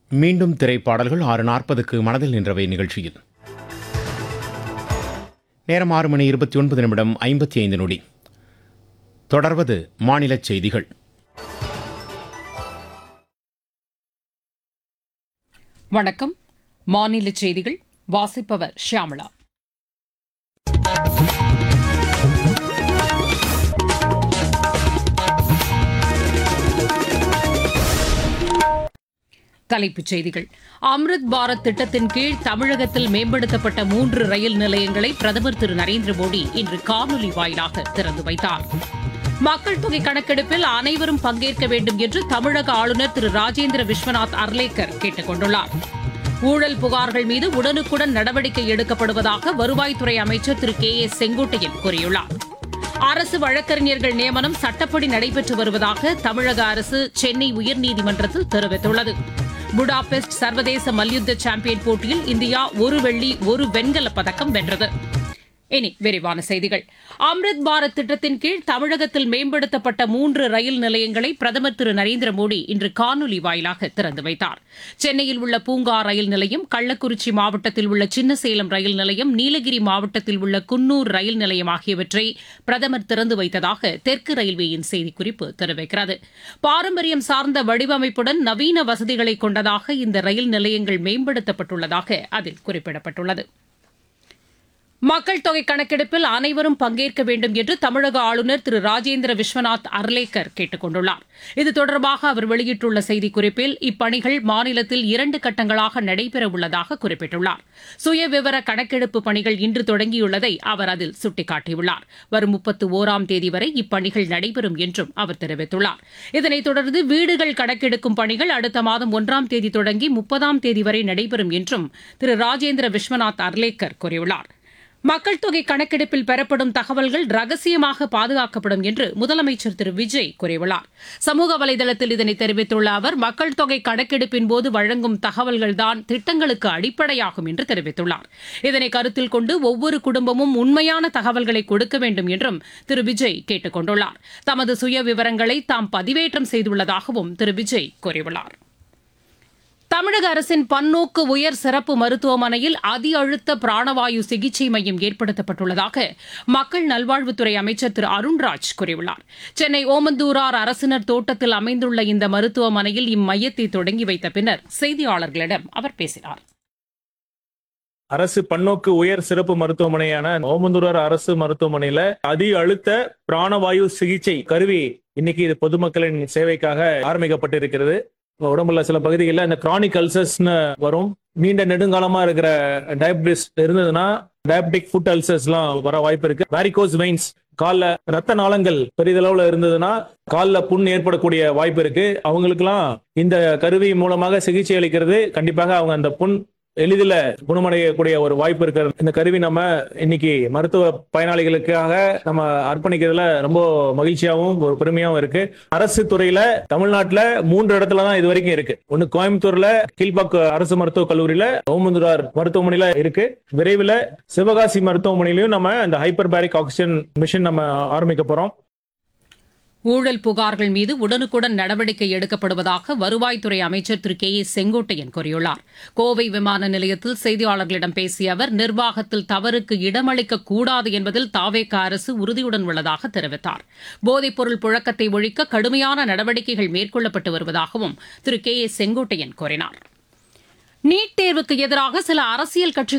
மீண்டும் திரைப்பாடல்கள் ஆறு நாற்பதுக்கு மனதில் நின்றவை நிகழ்ச்சியில் நேரம் ஆறு மணி இருபத்தி ஒன்பது நிமிடம் ஐம்பத்தி ஐந்து நொடி தொடர்வது மாநிலச் செய்திகள் வணக்கம் மாநில செய்திகள் வாசிப்பவர் ஷியாமளா தலைப்புச் செய்திகள் அம்ருத் பாரத் திட்டத்தின் கீழ் தமிழகத்தில் மேம்படுத்தப்பட்ட மூன்று ரயில் நிலையங்களை பிரதமர் திரு நரேந்திர மோடி இன்று காணொலி வாயிலாக திறந்து வைத்தார் மக்கள் தொகை கணக்கெடுப்பில் அனைவரும் பங்கேற்க வேண்டும் என்று தமிழக ஆளுநர் திரு ராஜேந்திர விஸ்வநாத் அர்லேக்கர் கேட்டுக் கொண்டுள்ளார் ஊழல் புகார்கள் மீது உடனுக்குடன் நடவடிக்கை எடுக்கப்படுவதாக வருவாய்த்துறை அமைச்சர் திரு கே ஏ செங்கோட்டையன் கூறியுள்ளார் அரசு வழக்கறிஞர்கள் நியமனம் சட்டப்படி நடைபெற்று வருவதாக தமிழக அரசு சென்னை உயர்நீதிமன்றத்தில் தெரிவித்துள்ளது புடாபெஸ்ட் சர்வதேச மல்யுத்த சாம்பியன் போட்டியில் இந்தியா ஒரு வெள்ளி ஒரு வெண்கலப் பதக்கம் வென்றது இனி விரிவான செய்திகள் அம்ரித் பாரத் திட்டத்தின் கீழ் தமிழகத்தில் மேம்படுத்தப்பட்ட மூன்று ரயில் நிலையங்களை பிரதமர் திரு நரேந்திர மோடி இன்று காணொலி வாயிலாக திறந்து வைத்தார் சென்னையில் உள்ள பூங்கா ரயில் நிலையம் கள்ளக்குறிச்சி மாவட்டத்தில் உள்ள சின்னசேலம் ரயில் நிலையம் நீலகிரி மாவட்டத்தில் உள்ள குன்னூர் ரயில் நிலையம் ஆகியவற்றை பிரதமர் திறந்து வைத்ததாக தெற்கு ரயில்வேயின் செய்திக்குறிப்பு தெரிவிக்கிறது பாரம்பரியம் சார்ந்த வடிவமைப்புடன் நவீன வசதிகளை கொண்டதாக இந்த ரயில் நிலையங்கள் மேம்படுத்தப்பட்டுள்ளதாக அதில் குறிப்பிடப்பட்டுள்ளது மக்கள் தொகை கணக்கெடுப்பில் அனைவரும் பங்கேற்க வேண்டும் என்று தமிழக ஆளுநர் திரு ராஜேந்திர விஸ்வநாத் அர்லேக்கர் கேட்டுக் கொண்டுள்ளார் இது தொடர்பாக அவர் வெளியிட்டுள்ள செய்திக்குறிப்பில் இப்பணிகள் மாநிலத்தில் இரண்டு கட்டங்களாக நடைபெறவுள்ளதாக குறிப்பிட்டுள்ளார் சுயவிவர கணக்கெடுப்பு பணிகள் இன்று தொடங்கியுள்ளதை அவர் அதில் சுட்டிக்காட்டியுள்ளார் வரும் முப்பத்து ஓராம் தேதி வரை இப்பணிகள் நடைபெறும் என்றும் அவர் தெரிவித்துள்ளார் இதனைத் தொடர்ந்து வீடுகள் கணக்கெடுக்கும் பணிகள் அடுத்த மாதம் ஒன்றாம் தேதி தொடங்கி முப்பதாம் தேதி வரை நடைபெறும் என்றும் திரு ராஜேந்திர விஸ்வநாத் அர்லேக்கர் கூறியுள்ளார் மக்கள் தொகை கணக்கெடுப்பில் பெறப்படும் தகவல்கள் ரகசியமாக பாதுகாக்கப்படும் என்று முதலமைச்சர் திரு விஜய் கூறியுள்ளார் சமூக வலைதளத்தில் இதனை தெரிவித்துள்ள அவர் மக்கள் தொகை கணக்கெடுப்பின் போது வழங்கும் தகவல்கள்தான் திட்டங்களுக்கு அடிப்படையாகும் என்று தெரிவித்துள்ளார் இதனை கருத்தில் கொண்டு ஒவ்வொரு குடும்பமும் உண்மையான தகவல்களை கொடுக்க வேண்டும் என்றும் திரு விஜய் கேட்டுக் கொண்டுள்ளார் தமது சுய விவரங்களை தாம் பதிவேற்றம் செய்துள்ளதாகவும் திரு விஜய் கூறியுள்ளார் தமிழக அரசின் பன்னோக்கு உயர் சிறப்பு மருத்துவமனையில் அதி அழுத்த பிராணவாயு சிகிச்சை மையம் ஏற்படுத்தப்பட்டுள்ளதாக மக்கள் நல்வாழ்வுத்துறை அமைச்சர் திரு அருண்ராஜ் கூறியுள்ளார் சென்னை ஓமந்தூரார் அரசினர் தோட்டத்தில் அமைந்துள்ள இந்த மருத்துவமனையில் இம்மையத்தை தொடங்கி வைத்த பின்னர் செய்தியாளர்களிடம் அவர் பேசினார் அரசு பன்னோக்கு உயர் சிறப்பு மருத்துவமனையான ஓமந்தூரார் அரசு மருத்துவமனையில அதி அழுத்த பிராணவாயு சிகிச்சை கருவி இன்னைக்கு இது பொதுமக்களின் சேவைக்காக ஆரம்பிக்கப்பட்டிருக்கிறது உடம்புல சில பகுதிகளில் இந்த கிரானிக் அல்சர்ஸ்னு வரும் நீண்ட நெடுங்காலமா இருக்கிற டயபிட்டிஸ் இருந்ததுன்னா டயபெட்டிக் ஃபுட் அல்சர்ஸ்லாம் வர வாய்ப்பு இருக்கு வேரிகோஸ் வெயின்ஸ் கால்ல ரத்த நாளங்கள் பெரிதளவுல இருந்ததுன்னா கால்ல புண் ஏற்படக்கூடிய வாய்ப்பு இருக்கு அவங்களுக்குலாம் இந்த கருவி மூலமாக சிகிச்சை அளிக்கிறது கண்டிப்பாக அவங்க அந்த புண் எளிதில் குணமடையக்கூடிய ஒரு வாய்ப்பு இருக்கிற இந்த கருவி நம்ம இன்னைக்கு மருத்துவ பயனாளிகளுக்காக நம்ம அர்ப்பணிக்கிறதுல ரொம்ப மகிழ்ச்சியாகவும் ஒரு பெருமையாகவும் இருக்கு அரசு துறையில தமிழ்நாட்டுல மூன்று இடத்துல தான் இது வரைக்கும் இருக்கு ஒன்னு கோயம்புத்தூர்ல கீழ்பாக்கு அரசு மருத்துவக் கல்லூரியில ஓமந்துரார் மருத்துவமனையில இருக்கு விரைவில் சிவகாசி மருத்துவமனையிலையும் நம்ம இந்த ஹைப்பர் பேரிக் ஆக்சிஜன் மிஷின் நம்ம ஆரம்பிக்க போறோம் ஊழல் புகார்கள் மீது உடனுக்குடன் நடவடிக்கை எடுக்கப்படுவதாக வருவாய்த்துறை அமைச்சர் திரு கே ஏ செங்கோட்டையன் கூறியுள்ளார் கோவை விமான நிலையத்தில் செய்தியாளர்களிடம் பேசிய அவர் நிர்வாகத்தில் தவறுக்கு இடமளிக்க கூடாது என்பதில் தாவேக அரசு உறுதியுடன் உள்ளதாக தெரிவித்தார் போதைப்பொருள் புழக்கத்தை ஒழிக்க கடுமையான நடவடிக்கைகள் மேற்கொள்ளப்பட்டு வருவதாகவும் திரு கே ஏ செங்கோட்டையன் கூறினார் நீட் தேர்வுக்கு எதிராக சில அரசியல் கட்சிகள்